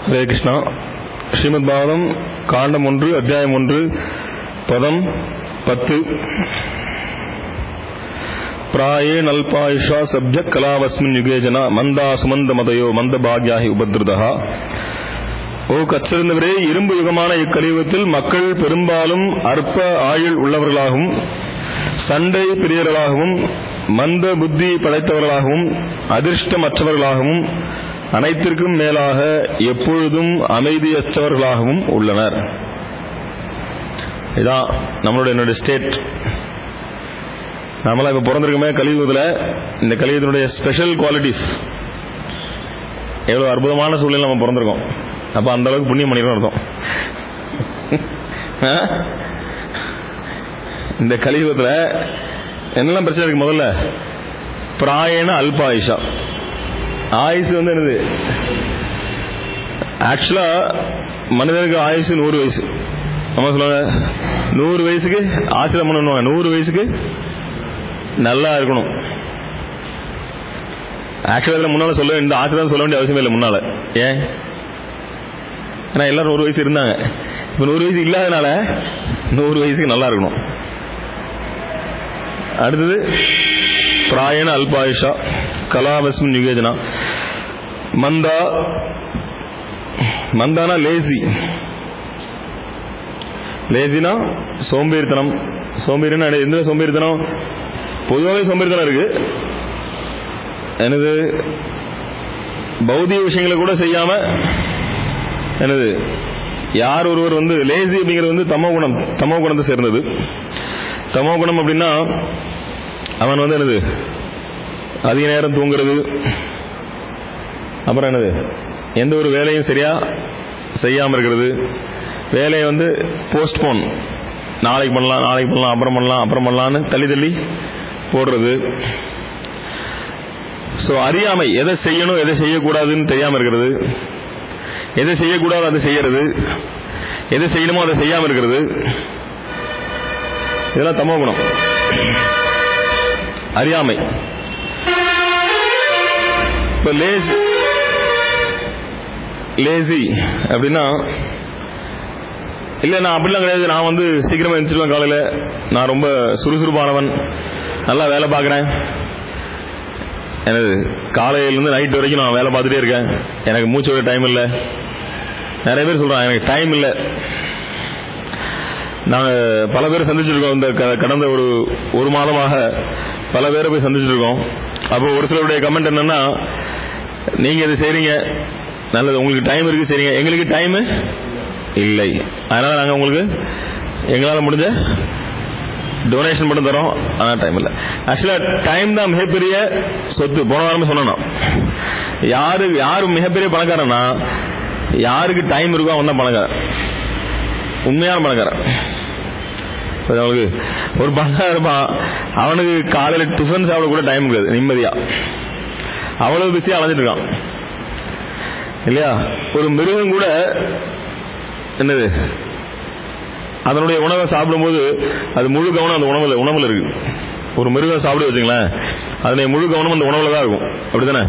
ஹரே கிருஷ்ணா ஸ்ரீமத் பாகவதம் காண்டம் ஒன்று அத்தியாயம் ஒன்று பதம் பத்து பிராயே நல்பாயுஷா சப்ஜ கலாவஸ்மின் யுகேஜனா மந்தா சுமந்த மதையோ மந்த பாக்யாகி உபதிருதா ஓ கச்சிருந்தவரே இரும்பு யுகமான இக்கலியுகத்தில் மக்கள் பெரும்பாலும் அற்ப ஆயுள் உள்ளவர்களாகவும் சண்டை பிரியர்களாகவும் மந்த புத்தி படைத்தவர்களாகவும் அதிர்ஷ்டமற்றவர்களாகவும் அனைத்திற்கும் மேலாக எப்பொழுதும் அமைதியற்றவர்களாகவும் உள்ளனர் இதான் நம்மளுடைய என்னுடைய ஸ்டேட் நம்மளாம் இப்ப பிறந்திருக்கோமே கலியுகத்தில் இந்த கலியுகத்தினுடைய ஸ்பெஷல் குவாலிட்டிஸ் எவ்வளவு அற்புதமான சூழ்நிலை நம்ம பிறந்திருக்கோம் அப்ப அந்த அளவுக்கு புண்ணியம் பண்ணிடும் அர்த்தம் ஆ? இந்த கலியுகத்தில் என்னெல்லாம் பிரச்சனை இருக்கு முதல்ல பிராயண அல்பாயுஷா ஆயுசு வந்து என்னது ஆக்சுவலா மனிதனுக்கு ஆயுசு நூறு வயசு நம்ம சொல்லுவாங்க நூறு வயசுக்கு ஆசிரம் பண்ணுவாங்க நூறு வயசுக்கு நல்லா இருக்கணும் ஆக்சுவலா முன்னால சொல்ல இந்த ஆசிரம் சொல்ல வேண்டிய அவசியம் இல்லை முன்னால ஏன் ஏன்னா எல்லாரும் நூறு வயசு இருந்தாங்க இப்ப நூறு வயசு இல்லாதனால நூறு வயசுக்கு நல்லா இருக்கணும் அடுத்தது பிராயண அல்பாயுஷா கலாவஸ்மின் யுகேஜனா மந்தா மந்தானா லேசி லேசினா சோம்பேறித்தனம் சோம்பேறினா எந்த சோம்பேறித்தனம் பொதுவாகவே சோம்பேறித்தனம் இருக்கு எனது பௌதிக விஷயங்களை கூட செய்யாம எனது யார் ஒருவர் வந்து லேசி அப்படிங்கிறது வந்து தமோ குணம் தமோ குணத்தை சேர்ந்தது தமோ குணம் அப்படின்னா அவன் வந்து என்னது அதிக நேரம் தூங்குறது அப்புறம் என்னது எந்த ஒரு வேலையும் சரியா செய்யாம இருக்கிறது வேலையை வந்து போஸ்ட்போன் நாளைக்கு பண்ணலாம் நாளைக்கு பண்ணலாம் அப்புறம் பண்ணலாம் அப்புறம் பண்ணலாம்னு தள்ளி தள்ளி போடுறது ஸோ அறியாமை எதை செய்யணும் எதை செய்யக்கூடாதுன்னு தெரியாம இருக்கிறது எதை செய்யக்கூடாது அதை செய்யறது எதை செய்யணுமோ அதை செய்யாம இருக்கிறது இதெல்லாம் தமோ குணம் அறியாமை இப்ப லேசி லேசி அப்படின்னா இல்ல நான் அப்படிலாம் கிடையாது நான் வந்து சீக்கிரமா எழுந்திருவேன் காலையில நான் ரொம்ப சுறுசுறுப்பானவன் நல்லா வேலை பார்க்குறேன் எனது காலையிலேருந்து நைட் வரைக்கும் நான் வேலை பார்த்துட்டே இருக்கேன் எனக்கு மூச்சு விட டைம் இல்லை நிறைய பேர் சொல்றாங்க எனக்கு டைம் இல்லை நாங்கள் பல பேர் சந்திச்சிருக்கோம் இந்த க- கடந்த ஒரு ஒரு மாதமாக பல பேரை போய் சந்திச்சிருக்கோம் அப்போ ஒரு சிலருடைய கமெண்ட் என்னன்னா நீங்க இது செய்றீங்க நல்லது உங்களுக்கு டைம் இருக்கு செய்றீங்க எங்களுக்கு டைம் இல்லை அதனால நாங்க உங்களுக்கு எங்களால முடிஞ்ச டொனேஷன் மட்டும் தரோம் ஆனா டைம் இல்லை ஆக்சுவலா டைம் தான் மிகப்பெரிய சொத்து போன வாரமே சொன்னோம் யாரு யாரு மிகப்பெரிய பணக்காரனா யாருக்கு டைம் இருக்கோ அவன் தான் பணக்காரன் உண்மையான பணக்காரன் இப்ப அவனுக்கு ஒரு பணக்காரன் இருப்பான் அவனுக்கு காலையில டிஃபன் சாப்பிட கூட டைம் இருக்காது நிம்மதியா அவ்வளவு பிஸியா அலைஞ்சிட்டு இருக்கான் இல்லையா ஒரு மிருகம் கூட என்னது அதனுடைய உணவை சாப்பிடும்போது அது முழு கவனம் அந்த உணவுல உணவுல இருக்கு ஒரு மிருகம் சாப்பிட வச்சுங்களேன் அதனுடைய முழு கவனம் அந்த உணவுல தான் இருக்கும் அப்படிதானே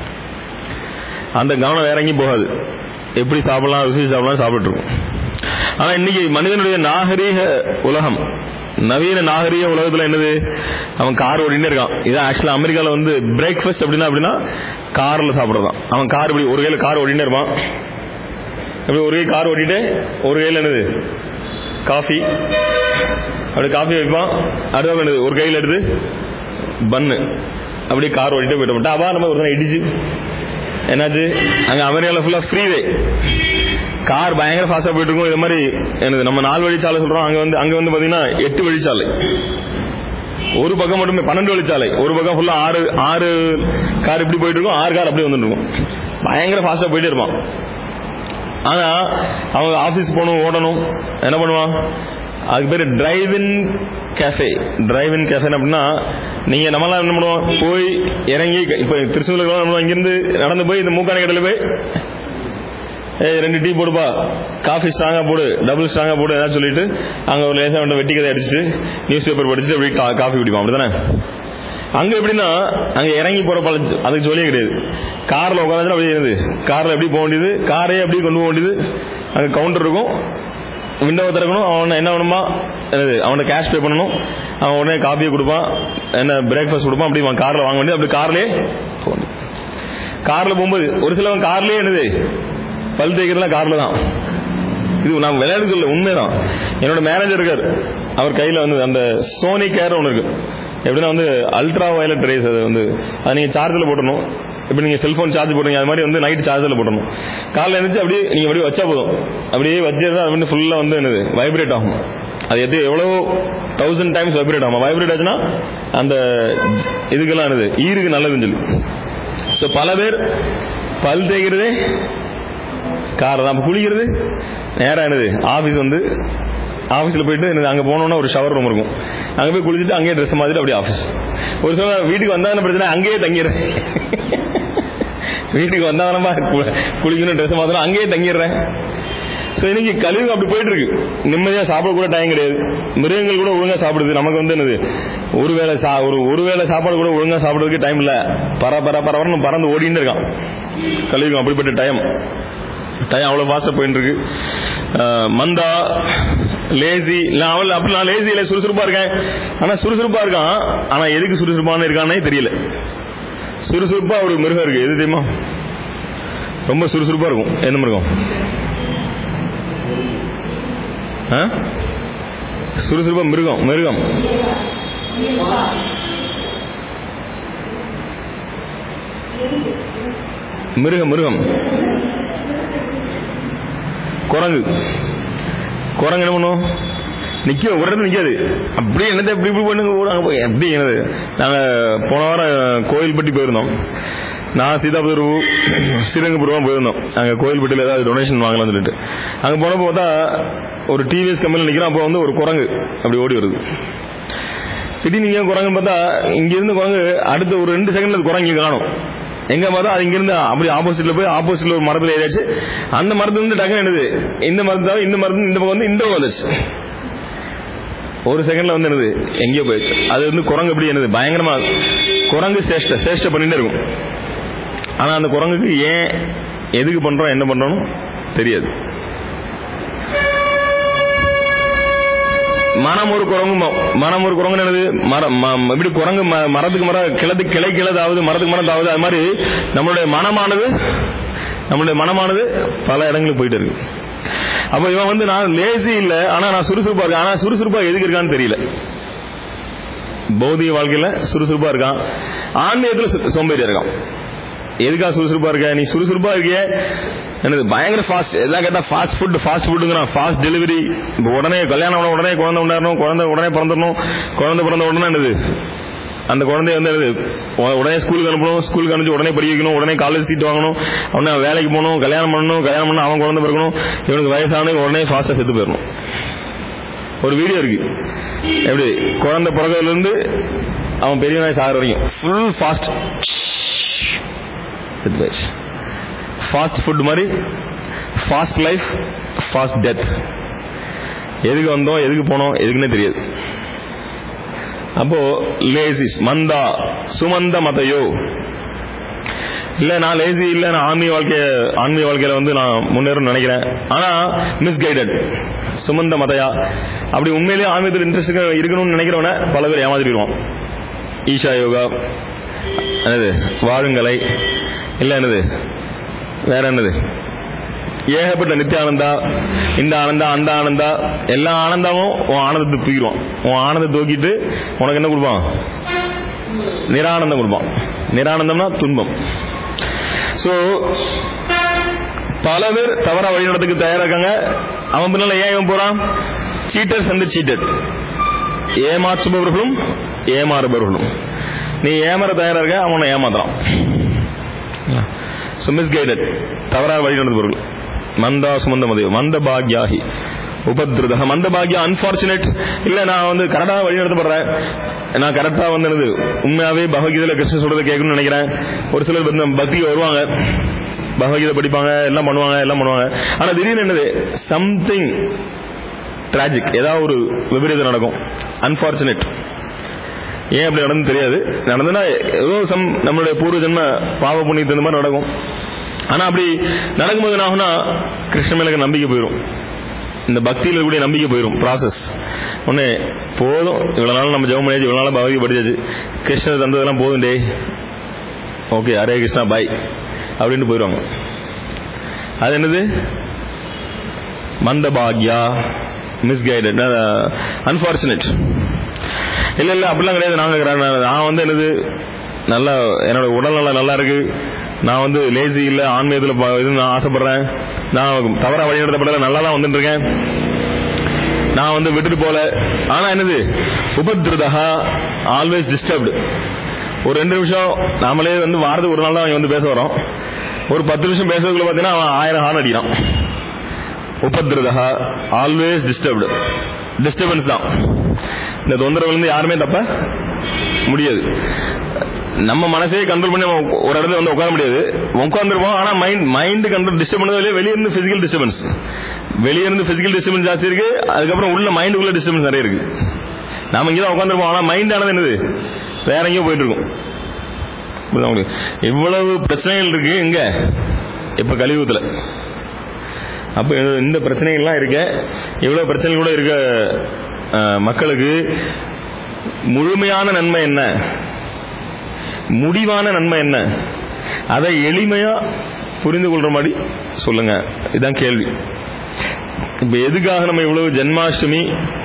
அந்த கவனம் வேற எங்கேயும் போகாது எப்படி சாப்பிடலாம் ருசி சாப்பிடலாம் சாப்பிட்டு இருக்கும் ஆனா இன்னைக்கு மனிதனுடைய நாகரீக உலகம் நவீன நாகரீக உலகத்துல என்னது அவன் கார் ஓடினே இருக்கான் இதான் ஆக்சுவலா அமெரிக்கால வந்து பிரேக்ஃபாஸ்ட் அப்படின்னா அப்படின்னா கார்ல சாப்பிடுறதான் அவன் கார் இப்படி ஒரு கையில கார் ஓடினே இருப்பான் அப்படி ஒரு கை கார் ஓட்டிட்டு ஒரு கையில என்னது காஃபி அப்படி காஃபி வைப்பான் அடுத்த என்னது ஒரு கையில எடுத்து பன்னு அப்படியே கார் ஓட்டிட்டு போயிட்டு டாபா நம்ம ஒரு தடவை இடிச்சு என்னாச்சு அங்க அமெரிக்கால ஃபுல்லா ஃப்ரீவே கார் பயங்கர ஃபாஸ்டா போயிட்டு இருக்கும் இது மாதிரி எனக்கு நம்ம நாலு வழிச்சாலை சொல்றோம் அங்க வந்து அங்க வந்து பாத்தீங்கன்னா எட்டு வழிச்சாலை ஒரு பக்கம் மட்டுமே பன்னெண்டு வழிச்சாலை ஒரு பக்கம் ஃபுல்லா ஆறு ஆறு கார் இப்படி போயிட்டு இருக்கும் ஆறு கார் அப்படியே வந்துட்டு இருக்கும் பயங்கர ஃபாஸ்டா போயிட்டே இருப்பான் ஆனா அவங்க ஆபீஸ் போகணும் ஓடணும் என்ன பண்ணுவான் அதுக்கு பேரு drive in cafe drive in cafe அப்படின்னா நீங்க நம்மளாம் என்ன பண்ணுவோம் போய் இறங்கி இப்ப திருச்செந்தூர் இங்கிருந்து நடந்து போய் இந்த மூக்கான கடையில் போய் ஏய் ரெண்டு டீ போடுப்பா காஃபி ஸ்ட்ராங்கா போடு டபுள் ஸ்ட்ராங்கா போடு ஏதாவது சொல்லிட்டு அங்க ஒரு லேசா வந்து வெட்டி கதை அடிச்சுட்டு நியூஸ் பேப்பர் படிச்சுட்டு அப்படியே கா- காஃபி குடிப்போம் அப்படிதானே அங்க எப்படின்னா அங்க இறங்கி போற பழ அதுக்கு சொல்லியே கிடையாது கார்ல உட்காந்து அப்படியே இருந்தது கார்ல எப்படி போக வேண்டியது காரே அப்படியே கொண்டு போக வேண்டியது அங்க கவுண்டர் இருக்கும் விண்டோவை திறக்கணும் அவனை என்ன வேணுமா என்னது அவனை கேஷ் பே பண்ணணும் அவன் உடனே காப்பியை கொடுப்பான் என்ன பிரேக்ஃபாஸ்ட் கொடுப்பான் அப்படி அவன் கார்ல வாங்க வேண்டியது அப்படி கார்லயே போக வேண்டியது. கார்ல போகும்போது ஒரு சிலவன் கார்லயே என்னது பல் தேய்க்கிறதுலாம் கார்ல தான் இது நான் விளையாட சொல்ல உண்மைதான் என்னோட மேனேஜர் இருக்கார் அவர் கையில வந்து அந்த சோனி கேர் ஒன்று இருக்கு எப்படின்னா வந்து அல்ட்ரா வயலட் ரேஸ் அது வந்து அதை நீங்க சார்ஜில் போட்டணும் இப்போ நீங்க செல்போன் சார்ஜ் போடுறீங்க அது மாதிரி வந்து நைட் சார்ஜில் போடணும் காலைல எழுந்துச்சு அப்படியே நீங்க அப்படியே வச்சா போதும் அப்படியே வச்சா அது வந்து ஃபுல்லா வந்து என்னது வைப்ரேட் ஆகும் அது எது எவ்வளவு தௌசண்ட் டைம்ஸ் வைப்ரேட் ஆகும் வைப்ரேட் ஆச்சுன்னா அந்த இதுக்கெல்லாம் என்னது ஈருக்கு நல்லதுன்னு சொல்லி ஸோ பல பேர் பல் தேய்க்கிறதே கார் தான் அப்ப குளிக்கிறது நேரா என்னது ஆபீஸ் வந்து ஆபீஸ்ல போயிட்டு என்னது அங்க போனோம்னா ஒரு ஷவர் ரூம் இருக்கும் அங்க போய் குளிச்சுட்டு அங்கேயே ட்ரெஸ் மாத்திட்டு அப்படியே ஆபீஸ் ஒரு சில வீட்டுக்கு வந்தா என்ன பிரச்சனை அங்கேயே தங்கிடுறேன் வீட்டுக்கு வந்தாதானமா குளிக்கணும் ட்ரெஸ் மாத்தணும் அங்கேயே தங்கிடுறேன் ஸோ இன்னைக்கு கழிவு அப்படி போயிட்டு இருக்கு நிம்மதியா சாப்பிட கூட டைம் கிடையாது மிருகங்கள் கூட ஒழுங்கா சாப்பிடுது நமக்கு வந்து என்னது ஒரு வேளை சா ஒரு ஒரு வேளை சாப்பாடு கூட ஒழுங்கா சாப்பிடுறதுக்கு டைம் இல்ல பர பர பரவரன்னு பறந்து ஓடிட்டு இருக்கான் கழிவுக்கும் அப்படிப்பட்ட டைம் டைம் அவ்வளவு ஃபாஸ்டா போயிட்டு இருக்கு அஹ் மந்தா லேசி நான் அவள் அப்படி நான் லேசி இல்லை சுறுசுறுப்பா இருக்கேன் ஆனா சுறுசுறுப்பா இருக்கான் ஆனா எதுக்கு சுறுசுறுப்பான இருக்கானே தெரியல சுறுசுறுப்பா ஒரு மிருகம் இருக்கு எது தெரியுமா ரொம்ப சுறுசுறுப்பா இருக்கும் எந்த மிருகம் ஆ? சுறுசுறுப்பா மிருகம் மிருகம் மிருகம் மிருகம் குரங்கு குரங்கு என்ன பண்ணும் நிக்கும் ஒரு இடத்துல நிக்காது அப்படியே என்னத்தை இப்படி இப்படி பண்ணுங்க ஓடாங்க போய் எப்படி என்னது நாங்க போன வாரம் கோயில்பட்டி போயிருந்தோம் நான் சீதாபுரம் ஸ்ரீரங்கபுரம் போயிருந்தோம் அங்க கோயில்பட்டியில் ஏதாவது டொனேஷன் வாங்கலாம்னு சொல்லிட்டு அங்க போனப்போ பார்த்தா ஒரு டிவிஎஸ் கம்பெனியில் நிக்கிறோம் அப்போ வந்து ஒரு குரங்கு அப்படி ஓடி வருது திடீர்னு இங்க குரங்கு பார்த்தா இங்க இருந்து குரங்கு அடுத்த ஒரு ரெண்டு செகண்ட்ல அது குரங்கு இங்க காணும் எங்க பார்த்தா அது இங்க இருந்து அப்படி ஆப்போசிட்ல போய் ஆப்போசிட்ல ஒரு மரத்துல ஏறியாச்சு அந்த மரத்துல இருந்து டக்குனு என்னது இந்த மரத்தால இந்த மரத்துல இந்த பக்கம் வந்து இந்த பக்கம் வந்துச்சு ஒரு செகண்ட்ல வந்து என்னது எங்கேயோ போயிடுச்சு அது வந்து குரங்கு எப்படி என்னது பயங்கரமா குரங்கு சேஷ்ட சேஷ்ட பண்ணிட்டே இருக்கும் ஆனா அந்த குரங்குக்கு ஏன் எதுக்கு பண்றோம் என்ன பண்றோம் தெரியாது மனம் ஒரு குரங்கு மனம் ஒரு குரங்கு என்னது மரம் ம- இப்படி குரங்கு ம- மரத்துக்கு மரம் கிளத்து கிளை கிளதாவது மரத்துக்கு மரம் தாவது அது மாதிரி நம்மளுடைய மனமானது நம்மளுடைய மனமானது பல இடங்களுக்கு போயிட்டு இருக்கு அப்ப இவன் வந்து நான் லேசி இல்ல ஆனா நான் சுறுசுறுப்பா இருக்கேன் ஆனா சுறுசுறுப்பா எதுக்கு இருக்கான்னு தெரியல பௌதிக வாழ்க்கையில சுறுசுறுப்பா இருக்கான் ஆன்மீகத்துல சு- சோம்பேறியா இருக்கான் எதுக்கா சுறுசுறுப்பா இருக்க நீ சுறுசுறுப்பா இருக்கிய என்னது பயங்கர ஃபாஸ்ட் எல்லாம் கேட்டா ஃபாஸ்ட் ஃபுட் ஃபாஸ்ட் ஃபுட்டுங்கிறான் ஃபாஸ்ட் டெலிவரி இப்போ உடனே கல்யாணம் ஆன உடனே குழந்தை உண்டாரணும் குழந்தை உடனே பிறந்துடணும் குழந்தை பிறந்த உடனே என்னது அந்த குழந்தைய வந்து என்னது உ- உடனே ஸ்கூலுக்கு அனுப்பணும் ஸ்கூலுக்கு அனுப்பிச்சு உடனே படிக்க வைக்கணும் உடனே காலேஜ் சீட் வாங்கணும் உடனே வேலைக்கு போகணும் கல்யாணம் பண்ணணும் கல்யாணம் பண்ணணும் அவன் குழந்தை பிறக்கணும் இவனுக்கு வயசான உடனே ஃபாஸ்டா செத்து போயிடணும் ஒரு வீடியோ இருக்கு எப்படி குழந்தை பிறந்ததுல இருந்து அவன் பெரிய நாய் சாகிற வரைக்கும் ஃபுல் ஃபாஸ்ட் ஃபாஸ்ட் ஃபுட் மாதிரி ஃபாஸ்ட் லைஃப் ஃபாஸ்ட் டெத் எதுக்கு வந்தோம் எதுக்கு போனோம் எதுக்குன்னே தெரியாது அப்போ லேசிஸ் மந்தா சுமந்த மதையோ இல்ல நான் லேசி இல்ல நான் ஆன்மீக வாழ்க்கைய ஆன்மீக வாழ்க்கையில வந்து நான் முன்னேறும் நினைக்கிறேன் ஆனா மிஸ்கைடட் சுமந்த மதையா அப்படி உண்மையிலேயே ஆன்மீகத்தில் இன்ட்ரெஸ்ட் இருக்கணும்னு நினைக்கிறவன பல பேர் ஏமாத்திடுவான் ஈஷா யோகா என்னது வாழுங்கலை இல்ல என்னது வேற என்னது ஏகப்பட்ட நித்தியானந்தா இந்த ஆனந்தா அந்த ஆனந்தா எல்லா ஆனந்தாவும் உன் ஆனந்தத்தை தூக்கிடுவான் உன் ஆனந்தத்தை தூக்கிட்டு உனக்கு என்ன கொடுப்பான் நிரானந்தம் கொடுப்பான் நிரானந்தம்னா துன்பம் சோ பல பேர் தவறா வழி நடத்துக்கு தயாரா இருக்காங்க அவன் பின்னால ஏன் இவன் போறான் சீட்டர்ஸ் அந்த சீட்டட் ஏமாற்றுபவர்களும் ஏமாறுபவர்களும் நீ ஏமாற தயாரா இருக்க அவனை ஏமாத்துறான் ஸோ மிஸ்கைடட் தவறாக வழி நடந்தவர்கள் மந்தா சுமந்த மதிய மந்த பாக்யாகி உபத்ருதக மந்த பாக்யா அன்பார்ச்சுனேட் இல்ல நான் வந்து கரெக்டா வழி நடத்தப்படுறேன் நான் கரெக்டா வந்து என்னது உண்மையாவே பகவத்கீதையில கிருஷ்ணன் சொல்றதை கேட்கணும்னு நினைக்கிறேன் ஒரு சிலர் வந்து பக்திக்கு வருவாங்க பகவத்கீதை படிப்பாங்க எல்லாம் பண்ணுவாங்க எல்லாம் பண்ணுவாங்க ஆனா திடீர்னு என்னது சம்திங் டிராஜிக் ஏதாவது ஒரு விபரீதம் நடக்கும் அன்பார்ச்சுனேட் ஏன் அப்படி நடந்து தெரியாது நடந்ததுன்னா ஏதோ சம் நம்மளுடைய பூர்வ ஜென்ம பாவ புண்ணியத்து இந்த மாதிரி நடக்கும் ஆனா அப்படி நடக்கும்போது என்ன ஆகும்னா கிருஷ்ண மேல இருக்க நம்பிக்கை போயிடும் இந்த பக்தியில் இருக்கக்கூடிய நம்பிக்கை போயிடும் ப்ராசஸ் ஒன்று போதும் இவ்வளவு நாள் நம்ம ஜெபம் பண்ணியாச்சு இவ்வளவு நாள் பகவதி படிச்சாச்சு கிருஷ்ணர் தந்ததெல்லாம் போதும் டே ஓகே ஹரே கிருஷ்ணா பாய் அப்படின்ட்டு போயிடுவாங்க அது என்னது மந்தபாக்யா மிஸ்கைடட் அன்பார்ச்சுனேட் இல்ல இல்ல அப்படிலாம் கிடையாது நாங்க நான் வந்து என்னது நல்லா என்னோட உடல்நலம் நல்லா இருக்கு நான் வந்து லேசி இல்ல ஆன்மீகத்துல ப- இது நான் ஆசைப்படுறேன் நான் தவறா வழிநடத்தப்படல நல்லா தான் வந்துட்டு இருக்கேன் நான் வந்து விட்டுட்டு போல ஆனா என்னது உபத்ருதா ஆல்வேஸ் டிஸ்டர்ப்டு ஒரு ரெண்டு நிமிஷம் நாமளே வந்து வாரத்துக்கு ஒரு நாள் தான் அவங்க வந்து பேச வரோம் ஒரு பத்து நிமிஷம் பேசுறதுக்குள்ள பாத்தீங்கன்னா அவன் ஆயிரம் ஹார்ன் அடிக்கிறான் உபத்ருதா ஆல்வேஸ் டிஸ்டர்ப்டு டிஸ்டர்பன்ஸ் தான் இந்த தொந்தரவுல இருந்து யாருமே தப்ப முடியாது நம்ம மனசே கண்ட்ரோல் பண்ணி நம்ம ஒரு இடத்துல வந்து உட்கார முடியாது உட்காந்துருப்போம் ஆனா மைண்ட் மைண்ட் கண்ட்ரோல் டிஸ்டர்ப் பண்ணதுல வெளிய இருந்து பிசிக்கல் டிஸ்டர்பன்ஸ் வெளிய இருந்து பிசிக்கல் டிஸ்டர்பன்ஸ் ஜாஸ்தி இருக்கு அதுக்கப்புறம் உள்ள மைண்டுக்குள்ள டிஸ்டர்பன்ஸ் நிறைய இருக்கு நாம இங்கே தான் உட்காந்துருப்போம் ஆனா மைண்ட் ஆனது என்னது வேற எங்கேயோ போயிட்டு இருக்கும் புரியுதா உங்களுக்கு? இவ்வளவு பிரச்சனைகள் இருக்கு இங்க இப்ப கலியுகத்துல அப்ப இது- இந்த பிரச்சனைகள்லாம் இருக்க இவ்வளவு பிரச்சனைகள் கூட இருக்க அஹ், மக்களுக்கு முழுமையான நன்மை என்ன முடிவான நன்மை என்ன அதை எளிமையா புரிந்து கொள்ற மாதிரி சொல்லுங்க இதுதான் கேள்வி இப்ப எதுக்காக நம்ம இவ்வளவு ஜென்மாஷ்டமி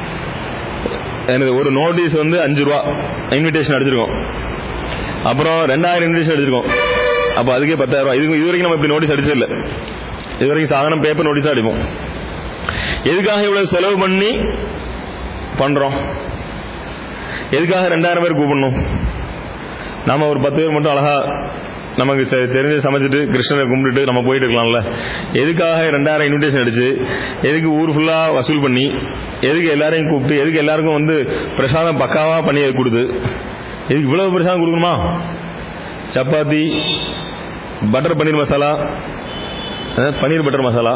எனது ஒரு நோட்டீஸ் வந்து அஞ்சு ரூபா இன்விடேஷன் அடிச்சிருக்கோம் அப்புறம் ரெண்டாயிரம் இன்விடேஷன் அடிச்சிருக்கோம் அப்ப அதுக்கே பத்தாயிரம் ரூபாய் இதுக்கு இது வரைக்கும் நம்ம இப்படி நோட்டீஸ் அடிச்சது இல்ல இது வரைக்கும் சாதாரண பேப்பர் நோட்டீஸ் அடிப்போம் எதுக்காக இவ்வளவு செலவு பண்ணி பண்றோம் எதுக்காக ரெண்டாயிரம் பேர் கூப்பிடணும் நாம ஒரு பத்து பேர் மட்டும் அழகா நமக்கு செ- தெரிஞ்சு சமைச்சிட்டு கிருஷ்ணரை கும்பிட்டுட்டு நம்ம போயிட்டு இருக்கலாம்ல எதுக்காக ரெண்டாயிரம் இன்விடேஷன் அடிச்சு எதுக்கு ஊர் ஃபுல்லா வசூல் பண்ணி எதுக்கு எல்லாரையும் கூப்பிட்டு எதுக்கு எல்லாருக்கும் வந்து பிரசாதம் பக்காவா பண்ணி கொடுத்து எதுக்கு இவ்வளவு பிரசாதம் கொடுக்கணுமா சப்பாத்தி பட்டர் பன்னீர் மசாலா அஹ், பன்னீர் பட்டர் மசாலா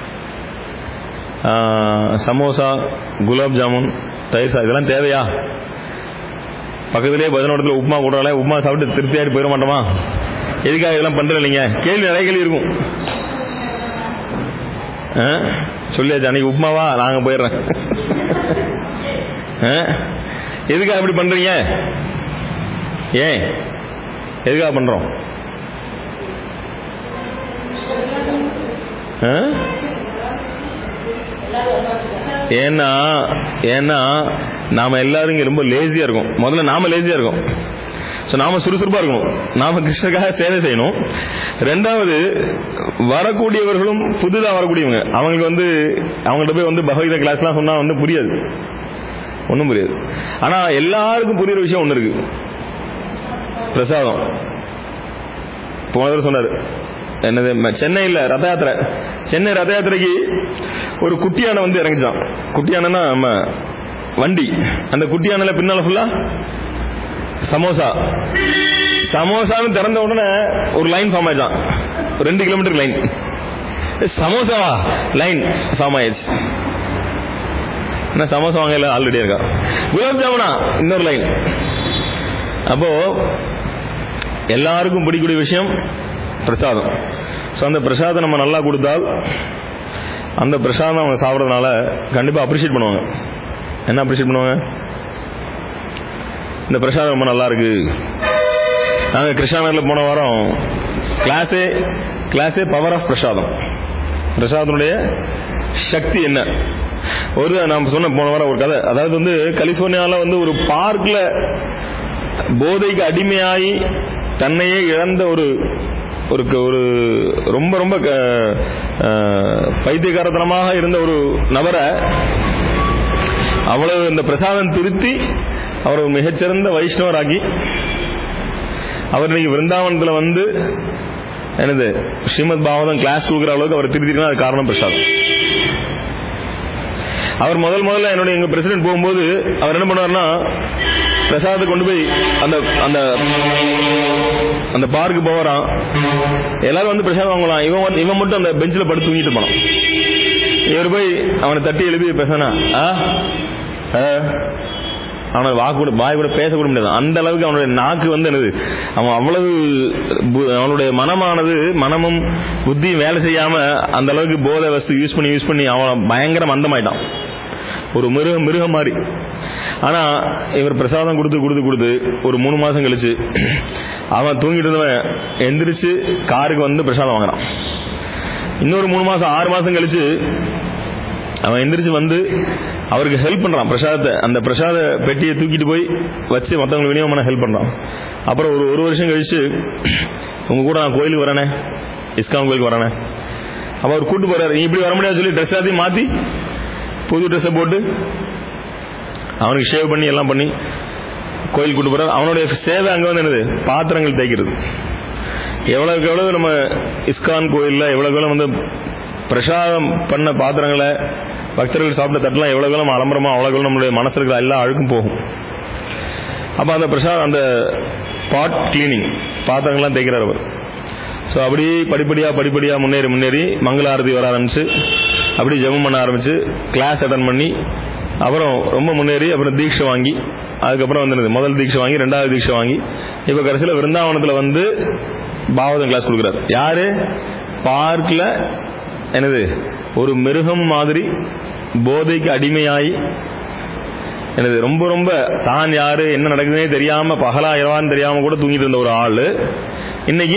ஆஹ், சமோசா குலாப் ஜாமுன் தயிர் சாதம் இதெல்லாம் தேவையா பக்கத்திலேயே பதினோடத்துல உப்புமா போடுறாங்களே உப்புமா சாப்பிட்டு திருப்தியாയിട്ട് போயிட மாட்டோமா எதுக்காக இதெல்லாம் பண்றது நீங்க கேள்வி நிறைய கேள்வி இருக்கும் ஆ? சொல்லியாச்சு அன்னைக்கு உப்புமாவா நாங்க போயிடுறேன் ஆ? எதுக்காக இப்படி பண்றீங்க ஏன் எதுக்காக பண்றோம் ஆ? ஏன்னா ஏன்னா நாம எல்லாரும் இங்க ரொம்ப லேசியா இருக்கோம் முதல்ல நாம லேசியா இருக்கோம் சோ நாம சுறுசுறுப்பா இருக்கணும் நாம கிருஷ்ணருக்காக சேவை செய்யணும் ரெண்டாவது வரக்கூடியவர்களும் புதுதா வரக்கூடியவங்க அவங்களுக்கு வந்து அவங்கள்ட்ட போய் வந்து பகவத்கீதை கிளாஸ்லாம் சொன்னா வந்து புரியாது ஒன்றும் புரியாது ஆனா எல்லாருக்கும் புரியுற விஷயம் ஒண்ணு இருக்கு பிரசாதம் போன தடவை சொன்னாரு என்னது ம- சென்னையில் ரத யாத்திரை சென்னை ரத யாத்திரைக்கு ஒரு குட்டி யானை வந்து இறங்கிச்சான் குட்டி யானைன்னா நம்ம வண்டி அந்த குட்டி யானையில பின்னால ஃபுல்லா சமோசா சமோசான்னு திறந்த உடனே ஒரு லைன் ஃபார்ம் ஆயிடுச்சான் ஒரு ரெண்டு கிலோமீட்டர் லைன் சமோசாவா லைன் ஃபார்ம் ஆயிடுச்சு என்ன சமோசா வாங்கல ஆல்ரெடி இருக்கா குலாப் ஜாமுனா இன்னொரு லைன் அப்போ எல்லாருக்கும் பிடிக்கூடிய விஷயம் பிரசாதம் ஸோ அந்த பிரசாதம் நம்ம நல்லா கொடுத்தால் அந்த பிரசாதம் அவங்க சாப்பிட்றதுனால கண்டிப்பாக அப்ரிஷியேட் பண்ணுவாங்க என்ன அப்ரிஷியேட் பண்ணுவாங்க இந்த பிரசாதம் ரொம்ப நல்லா இருக்கு நாங்கள் கிருஷ்ணாநகரில் போன வாரம் கிளாஸே கிளாஸே பவர் ஆஃப் பிரசாதம் பிரசாதனுடைய சக்தி என்ன ஒரு நான் சொன்ன போன வாரம் ஒரு கதை அதாவது வந்து கலிபோர்னியாவில் வந்து ஒரு பார்க்ல போதைக்கு அடிமையாகி தன்னையே இழந்த ஒரு ஒரு ஒரு ரொம்ப ரொம்ப க- அஹ், பைத்தியக்காரத்தனமாக இருந்த ஒரு நபரை அவ்வளவு இந்த பிரசாதம் திருத்தி அவரை ஒரு மிகச்சிறந்த வைஷ்ணவராக்கி அவர் இன்னைக்கு விருந்தாவனத்தில் வந்து என்னது ஸ்ரீமத் பாகவதம் கிளாஸ் கொடுக்குற அளவுக்கு அவர் திருத்திருக்கா அது காரணம் பிரசாதம் அவர் முதல் முதல்ல என்னுடைய எங்க பிரசிடென்ட் போகும்போது அவர் என்ன பண்ணுவார்னா பிரசாதத்தை கொண்டு போய் அந்த அந்த அந்த பார்க்கு போறான் எல்லாரும் வந்து பிரசாதம் வாங்கலாம் இவன் வந்து- இவன் மட்டும் அந்த பெஞ்சில் படுத்து தூங்கிட்டு போனான் இவர் போய் அவனை தட்டி எழுதி பேசினா ஆ ஆ, அவனை வாக்கு கூட வாய் கூட பேச கூட முடியாது அந்த அளவுக்கு அவனுடைய நாக்கு வந்து என்னது அவன் அவ்வளவு பு- அவனுடைய மனமானது மனமும் புத்தியும் வேலை செய்யாம அந்த அளவுக்கு போதை வஸ்து யூஸ் பண்ணி யூஸ் பண்ணி அவன் பயங்கர மந்தமாயிட்டான் ஒரு மிருகம் மிருகம் மாதிரி ஆனா இவர் பிரசாதம் கொடுத்து கொடுத்து கொடுத்து ஒரு மூணு மாசம் கழிச்சு அவன் தூங்கிட்டு இருந்தவன் எந்திரிச்சு காருக்கு வந்து பிரசாதம் வாங்குறான் இன்னொரு மூணு மாசம் ஆறு மாசம் கழிச்சு அவன் எந்திரிச்சு வந்து அவருக்கு ஹெல்ப் பண்றான் பிரசாதத்தை அந்த பிரசாத பெட்டியை தூக்கிட்டு போய் வச்சு மற்றவங்களுக்கு விநியோகம் பண்ண ஹெல்ப் பண்றான் அப்புறம் ஒரு ஒரு வருஷம் கழிச்சு உங்க கூட நான் கோயிலுக்கு வரேனே இஸ்கான் கோயிலுக்கு வரேனே அப்ப அவர் கூட்டு போறாரு நீ இப்படி வர முடியாது சொல்லி ட்ரெஸ் எல்லாத்தையும் மாத்தி புது ட்ரெஸ்ஸை போட்டு அவனுக்கு ஷேவ் பண்ணி எல்லாம் பண்ணி கோயில் கூட்டு போறாரு அவனுடைய சேவை அங்க வந்து என்னது பாத்திரங்கள் தேய்க்கிறது எவ்வளவுக்கு எவ்வளவு நம்ம இஸ்கான் கோயில்ல எவ்வளவுக்கு எவ்வளவு வந்து பிரசாதம் பண்ண பாத்திரங்களை பக்தர்கள் சாப்பிட்ட தட்டெல்லாம் எவ்வளவு எவ்வளவு அலம்பரமா அவ்வளவு எவ்வளவு நம்மளுடைய மனசுல இருக்கிற எல்லா அழுக்கும் போகும் அப்ப அந்த பிரசாதம் அந்த பாட் கிளீனிங் பாத்திரங்கள்லாம் தேய்க்கிறார் அவர் ஸோ அப்படி படிப்படியா படிப்படியா முன்னேறி முன்னேறி மங்கள ஆரத்தி வர ஆரம்பிச்சு அப்படி ஜெபம் பண்ண ஆரம்பிச்சு கிளாஸ் அட்டன் பண்ணி அப்புறம் ரொம்ப முன்னேறி அப்புறம் தீட்சை வாங்கி அதுக்கப்புறம் வந்து என்னது, முதல் தீட்சை வாங்கி ரெண்டாவது தீட்சை வாங்கி இப்போ கடைசியில் விருந்தாவனத்தில் வந்து பாவதம் கிளாஸ் கொடுக்குறாரு யாரு பார்க்ல என்னது ஒரு மிருகம் மாதிரி போதைக்கு அடிமையாகி எனது ரொம்ப ரொம்ப தான் யாரு என்ன நடக்குதுன்னே தெரியாம பகலா இரவான்னு தெரியாம கூட தூங்கிட்டு இருந்த ஒரு ஆளு இன்னைக்கு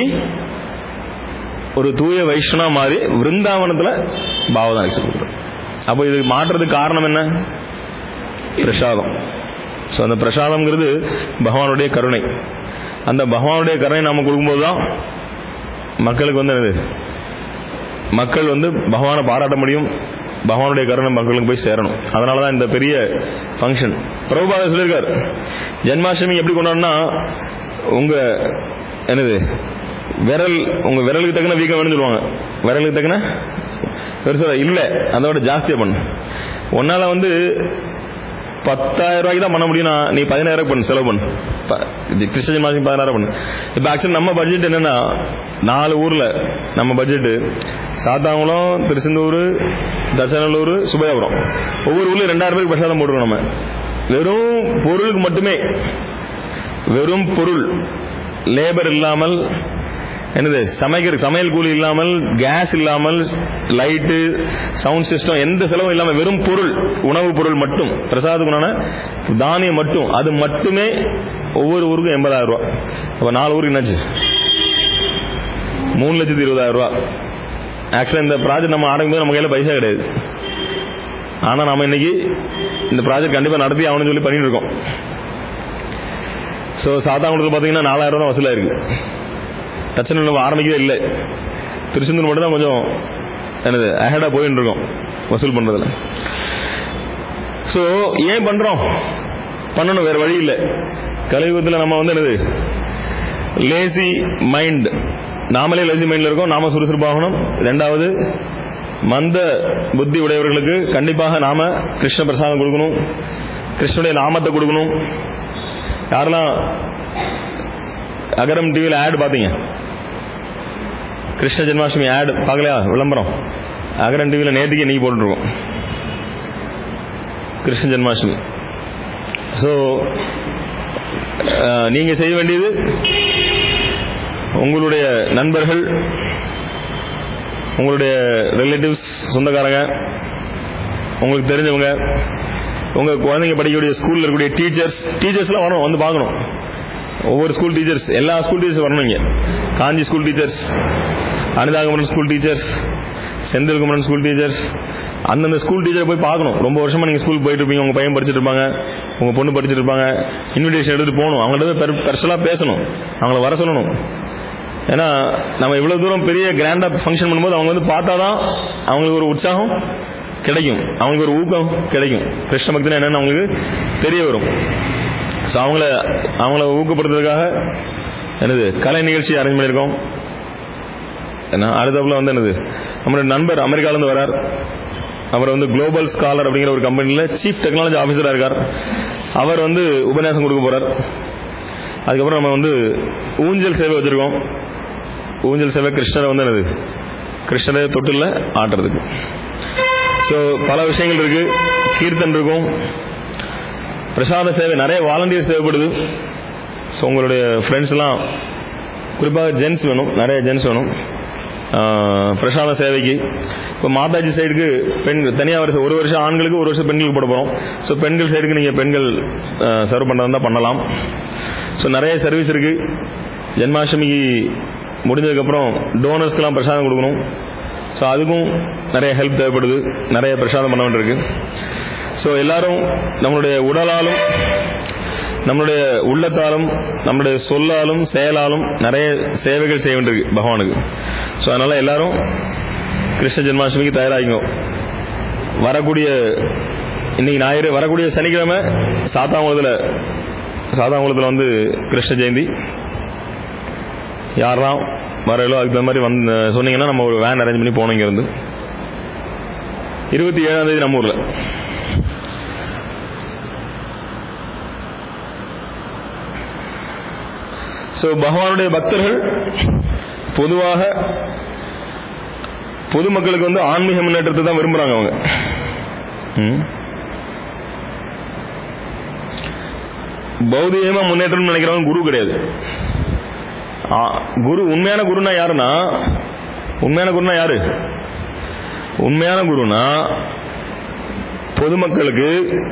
ஒரு தூய வைஷ்ணவ மாதிரி விருந்தாவனத்துல பாவதான் கொடுக்குறோம் அப்போ இதுக்கு மாற்றுறதுக்கு காரணம் என்ன பிரசாதம் ஸோ அந்த பிரசாதம்ங்கிறது பகவானுடைய கருணை அந்த பகவானுடைய கருணை நாம கொடுக்கும்போது தான் மக்களுக்கு வந்து என்னது மக்கள் வந்து பகவானை பாராட்ட முடியும் பகவானுடைய கருணை மக்களுக்கு போய் சேரணும் அதனால தான் இந்த பெரிய ஃபங்க்ஷன் பிரபுபாத சொல்லியிருக்கார் ஜென்மாஷ்டமி எப்படி கொண்டாடுனா உங்க என்னது விரல் உங்க விரலுக்கு தக்கன வீக்கம் வேணும்னு சொல்லுவாங்க விரலுக்கு தக்கன பெருசா இல்ல அதோட ஜாஸ்தியா பண்ணு உன்னால வந்து பத்தாயிரம் ரூபாய்க்கு தான் பண்ண முடியும்னா நீ பதினாயிரம் பண்ணு செலவு பண்ணு ப- இது கிருஷ்ண ஜென்மாஷ்டமி பதினாயிரம் பண்ணு இப்போ ஆக்சுவலி நம்ம பட்ஜெட் என்னன்னா நாலு ஊர்ல நம்ம பட்ஜெட் சாத்தாங்குளம் திருச்செந்தூர் தசநல்லூர் சுபையாபுரம் ஒவ்வொரு ஊர்லயும் ரெண்டாயிரம் பேருக்கு பிரசாதம் போட்டுருக்கோம் நம்ம வெறும் பொருளுக்கு மட்டுமே வெறும் பொருள் லேபர் இல்லாமல் என்னது சமைக்கிற சமையல் கூலி இல்லாமல் கேஸ் இல்லாமல் லைட்டு சவுண்ட் சிஸ்டம் எந்த செலவும் இல்லாமல் வெறும் பொருள் உணவு பொருள் மட்டும் பிரசாதத்துக்குனான தானியம் மட்டும் அது மட்டுமே ஒவ்வொரு ஊருக்கும் எண்பதாயிரம் ரூபாய் அப்ப நாலு ஊருக்கு என்னாச்சு மூணு லட்சத்தி இருபதாயிரம் ரூபாய் ஆக்சுவலா இந்த ப்ராஜெக்ட் நம்ம ஆரம்பிக்கும் போது நம்ம கையில பைசா கிடையாது ஆனா நாம இன்னைக்கு இந்த ப்ராஜெக்ட் கண்டிப்பா நடத்தி ஆகணும்னு சொல்லி பண்ணிட்டு இருக்கோம் ஸோ சாத்தாங்குளத்தில் பார்த்தீங்கன்னா நாலாயிரம் ரூபா வசூலாக இருக்கு பிரச்சனை நம்ம ஆரம்பிக்கவே இல்லை திருச்செந்தூர் மட்டும் தான் கொஞ்சம் என்னது அஹெடாக போயின்னு இருக்கோம் வசூல் பண்ணுறதுல ஸோ ஏன் பண்ணுறோம் பண்ணணும் வேற வழி இல்லை கலியுகத்தில் நம்ம வந்து என்னது லேசி மைண்ட் நாமளே லேசி மைண்டில் இருக்கோம் நாம சுறுசுறுப்பாகணும் ரெண்டாவது மந்த புத்தி உடையவர்களுக்கு கண்டிப்பாக நாம கிருஷ்ண பிரசாதம் கொடுக்கணும் கிருஷ்ணனுடைய நாமத்தை கொடுக்கணும் யாரெல்லாம் அகரம் டிவியில் ஆட் பார்த்தீங்க கிருஷ்ண ஜென்மாஷ்டமி ஆட் பார்க்கலையா விளம்பரம் அகரம் டிவியில் நேற்றுக்கு இன்னைக்கு போட்டுருக்கோம் கிருஷ்ண ஜென்மாஷ்டமி ஸோ நீங்க செய்ய வேண்டியது உங்களுடைய நண்பர்கள் உங்களுடைய ரிலேட்டிவ்ஸ் சொந்தக்காரங்க உங்களுக்கு தெரிஞ்சவங்க உங்க குழந்தைங்க படிக்கக்கூடிய ஸ்கூல்ல இருக்கக்கூடிய டீச்சர்ஸ் டீச்சர்ஸ்லாம் வரணும் வந்து பார்க்கணும் ஒவ்வொரு ஸ்கூல் டீச்சர்ஸ் எல்லா ஸ்கூல் டீச்சர்ஸ் வரணும் இங்க காஞ்சி ஸ்கூல் டீச்சர்ஸ் அனிதாகமரன் school teachers Senthil Kumaran school teachers அந்தந்த ஸ்கூல் டீச்சரை போய் பார்க்கணும் ரொம்ப வருஷமா நீங்க ஸ்கூல் போயிட்டு இருப்பீங்க உங்க பையன் படிச்சிட்டு இருப்பாங்க உங்க பொண்ணு படிச்சிட்டு இருப்பாங்க இன்விடேஷன் எடுத்துட்டு போகணும் அவங்கள்ட்ட போய் பர்சனலா பேசணும் அவங்கள வர சொல்லணும் ஏன்னா நம்ம இவ்வளவு தூரம் பெரிய கிராண்டா ஃபங்க்ஷன் பண்ணும்போது அவங்க வந்து பார்த்தாதான் அவங்களுக்கு ஒரு உற்சாகம் கிடைக்கும் அவங்களுக்கு ஒரு ஊக்கம் கிடைக்கும் கிருஷ்ண பக்தினா என்னன்னு அவங்களுக்கு தெரிய வரும் ஸோ அவங்கள அவங்கள ஊக்கப்படுத்துறதுக்காக என்னது கலை நிகழ்ச்சி அரேஞ்ச் பண்ணியிருக்கோம் என்ன அடுத்தப்புல வந்து என்னது நம்மளுடைய நண்பர் அமெரிக்காலேருந்து வரார் அவர் வந்து குளோபல் ஸ்காலர் அப்படிங்கிற ஒரு கம்பெனியில் சீஃப் டெக்னாலஜி ஆஃபீஸராக இருக்கார் அவர் வந்து உபன்யாசம் கொடுக்க போறார் அதுக்கப்புறம் நம்ம வந்து ஊஞ்சல் சேவை வச்சிருக்கோம் ஊஞ்சல் சேவை கிருஷ்ணரை வந்து என்னது கிருஷ்ணரை தொட்டில் ஆட்டுறதுக்கு ஸோ பல விஷயங்கள் இருக்கு கீர்த்தன் இருக்கும் பிரசாத சேவை நிறைய வாலண்டியர்ஸ் தேவைப்படுது ஸோ உங்களுடைய ஃப்ரெண்ட்ஸ்லாம் குறிப்பாக ஜென்ஸ் வேணும் நிறைய ஜென்ஸ் வேணும் ஆஹ், பிரசாத சேவைக்கு இப்போ மாதாஜி சைடுக்கு பெண் தனியாக வருஷம் ஒரு வருஷம் ஆண்களுக்கு ஒரு வருஷம் பெண்களுக்கு போட போகிறோம் ஸோ பெண்கள் சைடுக்கு நீங்கள் பெண்கள் சர்வ் பண்ணுறதா பண்ணலாம் ஸோ நிறைய சர்வீஸ் இருக்குது ஜென்மாஷ்டமிக்கு முடிஞ்சதுக்கப்புறம் டோனர்ஸ்க்கெலாம் பிரசாதம் கொடுக்கணும் ஸோ அதுக்கும் நிறைய ஹெல்ப் தேவைப்படுது நிறைய பிரசாதம் பண்ண வேண்டியிருக்கு ஸோ எல்லாரும் நம்மளுடைய உடலாலும் நம்மளுடைய உள்ளத்தாலும் நம்மளுடைய சொல்லாலும் செயலாலும் நிறைய சேவைகள் செய்ய வேண்டியிருக்கு பகவானுக்கு ஸோ அதனால எல்லாரும் கிருஷ்ண ஜென்மாஷ்டமிக்கு தயாராகிங்க வரக்கூடிய இன்னைக்கு ஞாயிறு வரக்கூடிய சனிக்கிழமை சாத்தாங்குளத்தில் சாத்தாங்குளத்தில் வந்து கிருஷ்ண ஜெயந்தி யாரெல்லாம் வரலோ அதுக்கு தகுந்த மாதிரி வந்து சொன்னீங்கன்னா நம்ம ஒரு வேன் அரேஞ்ச் பண்ணி போனோம் இங்கேருந்து இருபத்தி ஏழாம் தேதி நம்ம ஊரில் ஸோ பகவானுடைய பக்தர்கள் பொதுவாக பொதுமக்களுக்கு வந்து ஆன்மீக முன்னேற்றத்தை தான் விரும்புறாங்க அவங்க ம். பௌதிகமா முன்னேற்றம்னு நினைக்கிறவங்க குரு கிடையாது ஆ, குரு உண்மையான குருனா யாருன்னா உண்மையான குருனா யாரு உண்மையான குருனா பொதுமக்களுக்கு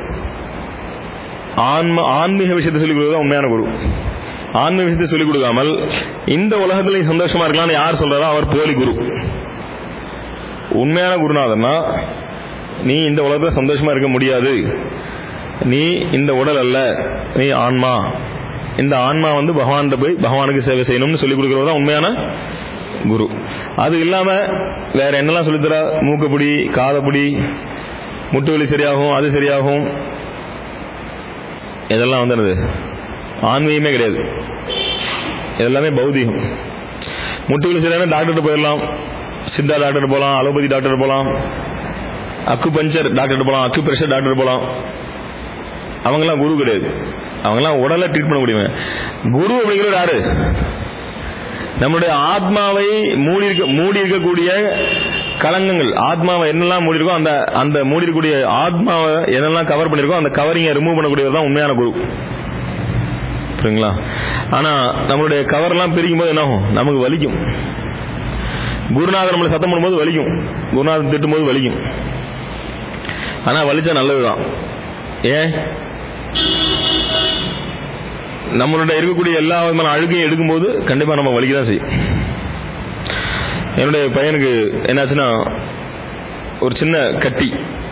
ஆன்ம ஆன்மீக விஷயத்தை சொல்லிக் கொடுக்குறது உண்மையான குரு ஆன்மீக விஷயத்தை சொல்லிக் கொடுக்காமல் இந்த உலகத்துல நீ சந்தோஷமா இருக்கலாம்னு யார் சொல்றாரோ அவர் போலி குரு உண்மையான குருநாதன்னா நீ இந்த உலகத்துல சந்தோஷமா இருக்க முடியாது நீ இந்த உடல் அல்ல நீ ஆன்மா இந்த ஆன்மா வந்து பகவான்கிட்ட போய் பகவானுக்கு சேவை செய்யணும்னு சொல்லிக் கொடுக்கறது தான் உண்மையான குரு அது இல்லாம வேற என்னெல்லாம் சொல்லித்தரா மூக்குப்பிடி காதப்பிடி முட்டு வலி சரியாகும் அது சரியாகும் இதெல்லாம் வந்து என்னது ஆன்மீகமே கிடையாது இதெல்லாமே பௌதிகம் முட்டு வலி சரியான டாக்டர்கிட்ட போயிடலாம் சித்தா டாக்டர் போகலாம் அலோபதி டாக்டர் போகலாம் அக்கு பஞ்சர் டாக்டர் போகலாம் அக்கு பிரஷர் டாக்டர் போகலாம் அவங்கெல்லாம் குரு கிடையாது அவங்கெல்லாம் உடலை ட்ரீட் பண்ண முடியும் குரு அப்படிங்கிறது யாரு நம்மளுடைய ஆத்மாவை மூடி இருக்க மூடி இருக்கக்கூடிய களங்கங்கள் ஆத்மாவை என்னெல்லாம் மூடி இருக்கோ அந்த அந்த மூடி இருக்கக்கூடிய ஆத்மாவை என்னெல்லாம் கவர் பண்ணிருக்கோ அந்த கவரிங்கை ரிமூவ் பண்ணக்கூடியது தான் உண்மையான குரு புரியுங்களா ஆனா நம்மளுடைய கவர்லாம் பிரிக்கும் போது என்ன ஆகும் நமக்கு வலிக்கும் குருநாதர் நம்மளை சத்தம் பண்ணும்போது வலிக்கும் குருநாதர் திட்டும்போது வலிக்கும் ஆனா வலிச்சா நல்லதுதான் ஏன் நம்மளுடைய இருக்கக்கூடிய எல்லா விதமான அழுகையும் எடுக்கும்போது கண்டிப்பா நம்ம வலிக்க தான் செய்யும் என்னுடைய பையனுக்கு என்னாச்சுன்னா ஒரு சின்ன கட்டி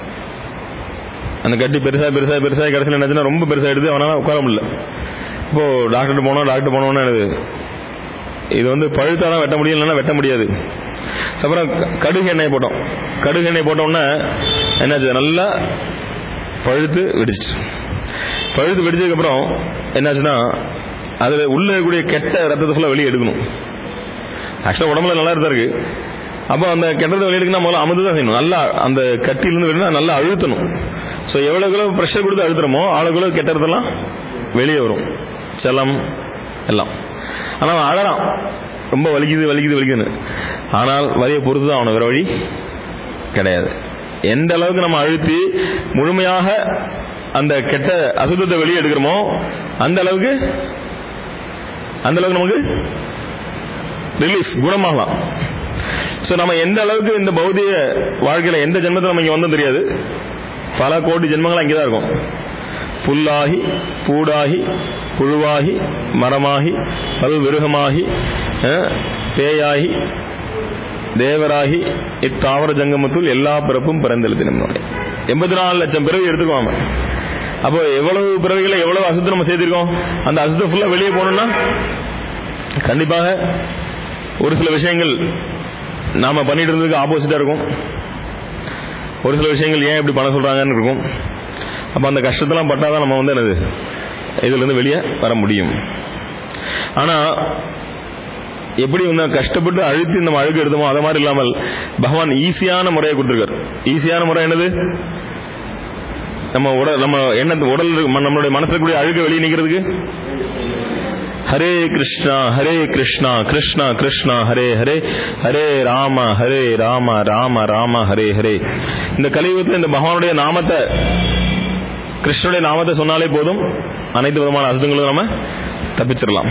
அந்த கட்டி பெருசா பெருசா பெருசா கடைசியில் என்னாச்சுன்னா ரொம்ப பெருசாயிடுது அவனால உட்கார முடியல இப்போ டாக்டர் போனோம் டாக்டர் போனோம்னு எனக்கு இது வந்து பழுத்தாதான் வெட்ட முடியும் இல்லைன்னா வெட்ட முடியாது அப்புறம் கடுகு எண்ணெய் போட்டோம் கடுகு எண்ணெய் போட்டோம்னா என்னாச்சு நல்லா பழுத்து வெடிச்சிட்டு பழுத்து வெடிச்சதுக்கு அப்புறம் என்னாச்சுன்னா அதுல உள்ள இருக்கக்கூடிய கெட்ட ரத்தத்தை ஃபுல்லாக வெளியே எடுக்கணும் ஆக்சுவலாக உடம்புல நல்லா தான் இருக்கு அப்போ அந்த கெட்டதை வெளியே எடுக்கணும் முதல்ல அமுது தான் செய்யணும் நல்லா அந்த கட்டியிலிருந்து வெளியே நல்லா அழுத்தணும் ஸோ எவ்வளோக்கு எவ்வளோ ப்ரெஷர் கொடுத்து அழுத்துறோமோ அவ்வளோக்கு கெட்டதெல்லாம் வெளியே வரும் செல்லம் எல்லாம் ஆனால் அவன் அழறான் ரொம்ப வலிக்குது வலிக்குது வலிக்குதுன்னு ஆனால் வலியை பொறுத்து தான் அவனை வேற வழி கிடையாது எந்த அளவுக்கு நம்ம அழுத்தி முழுமையாக அந்த கெட்ட அசுத்தத்தை வெளியே எடுக்கிறோமோ அந்த அளவுக்கு அந்த அளவுக்கு நமக்கு ரிலீஃப் குணமாகலாம் ஸோ நம்ம எந்த அளவுக்கு இந்த பௌதிக வாழ்க்கையில எந்த ஜென்மத்தில் நம்ம இங்கே வந்தோம் தெரியாது பல கோடி ஜென்மங்கள் அங்கே தான் இருக்கும் புல்லாகி பூடாகி புழுவாகி மரமாகி பல்விருகமாகி அஹ், பேயாகி தேவராகி இத்தாவர ஜங்கமத்துள் எல்லா பிறப்பும் பிறந்தெழுத்து நம்மளுடைய எண்பத்தி நாலு லட்சம் பிறவி எடுத்துக்குவாங்க அப்போ எவ்வளவு பிறவிகளை எவ்வளவு அசுத்தம் நம்ம செய்திருக்கோம் அந்த அசுத்தம் ஃபுல்லா வெளியே போகணும்னா கண்டிப்பாக ஒரு சில விஷயங்கள் நாம பண்ணிட்டு இருந்ததுக்கு ஆப்போசிட்டா இருக்கும் ஒரு சில விஷயங்கள் ஏன் இப்படி பண்ண சொல்றாங்கன்னு இருக்கும் அப்ப அந்த கஷ்டத்தெல்லாம் பட்டாதான் நம்ம வந்து என்னது இதுல இருந்து வெளியே வர முடியும் ஆனா எப்படி வந்து கஷ்டப்பட்டு அழுத்தி நம்ம அழுக்கு எடுத்தோமோ அது மாதிரி இல்லாமல் பகவான் ஈஸியான முறையை கொடுத்துருக்காரு ஈஸியான முறை என்னது நம்ம உடல் நம்ம என்ன உடல் இருக்கு- நம்மளுடைய மனசுல கூடிய அழுக்க வெளியே நிக்கிறதுக்கு ஹரே கிருஷ்ணா ஹரே கிருஷ்ணா கிருஷ்ணா கிருஷ்ணா ஹரே ஹரே ஹரே ராம ஹரே ராம ராம ராம ஹரே ஹரே இந்த கலியுகத்தில் இந்த பகவானுடைய நாமத்தை கிருஷ்ணனுடைய நாமத்தை சொன்னாலே போதும் அனைத்து விதமான அசுத்தங்களும் நம்ம தப்பிச்சிடலாம்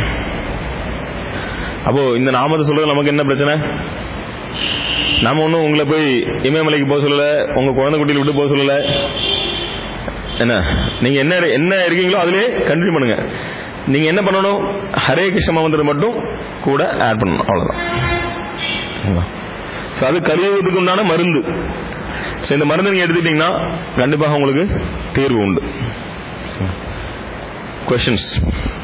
அப்போ இந்த நாமத்தை சொல்றது நமக்கு என்ன பிரச்சனை நாம ஒன்றும் உங்களை போய் இமயமலைக்கு போக சொல்லல உங்க குழந்தை குட்டியில் விட்டு போக சொல்லல என்ன நீங்க என்ன என்ன இருக்கீங்களோ அதிலே கண்டினியூ பண்ணுங்க நீங்க என்ன பண்ணணும் ஹரே கிருஷ்ண மந்திரம் மட்டும் கூட ஆட் பண்ணணும் அவ்வளவுதான் ஸோ அது கலியுகத்துக்கு உண்டான மருந்து ஸோ இந்த மருந்து நீங்க எடுத்துட்டீங்கன்னா கண்டிப்பாக உங்களுக்கு தீர்வு உண்டு கொஷின்ஸ்